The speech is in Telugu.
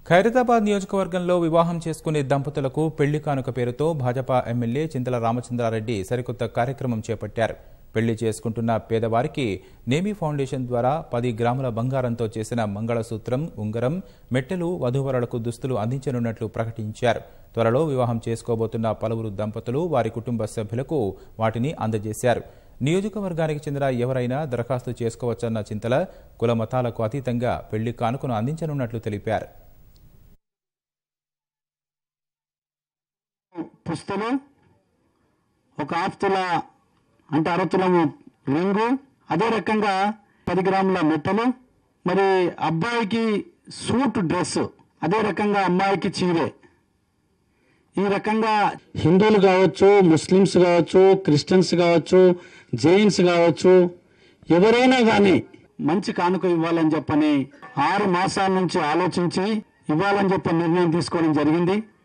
ఖైరతాబాద్ నియోజకవర్గంలో వివాహం చేసుకునే దంపతులకు పెళ్లి కానుక పేరుతో భాజపా ఎమ్మెల్యే చింతల రామచంద్రారెడ్డి సరికొత్త కార్యక్రమం చేపట్టారు పెళ్లి చేసుకుంటున్న పేదవారికి నేమీ ఫౌండేషన్ ద్వారా పది గ్రాముల బంగారంతో చేసిన మంగళసూత్రం ఉంగరం మెట్టెలు వధూవరులకు దుస్తులు అందించనున్నట్లు ప్రకటించారు త్వరలో వివాహం చేసుకోబోతున్న పలువురు దంపతులు వారి కుటుంబ సభ్యులకు వాటిని అందజేశారు నియోజకవర్గానికి చెందిన ఎవరైనా దరఖాస్తు చేసుకోవచ్చన్న చింతల కుల మతాలకు అతీతంగా పెళ్లి కానుకను అందించనున్నట్లు తెలిపారు పుస్తలు ఒక హాఫ్ తుల అంటే అర తులము రింగు అదే రకంగా పది గ్రాముల మెట్టలు మరి అబ్బాయికి సూట్ డ్రెస్ అదే రకంగా అమ్మాయికి చీరే ఈ రకంగా హిందువులు కావచ్చు ముస్లిమ్స్ కావచ్చు క్రిస్టియన్స్ కావచ్చు జైన్స్ కావచ్చు ఎవరైనా కానీ మంచి కానుక ఇవ్వాలని చెప్పని ఆరు మాసాల నుంచి ఆలోచించి ఇవ్వాలని చెప్పి నిర్ణయం తీసుకోవడం జరిగింది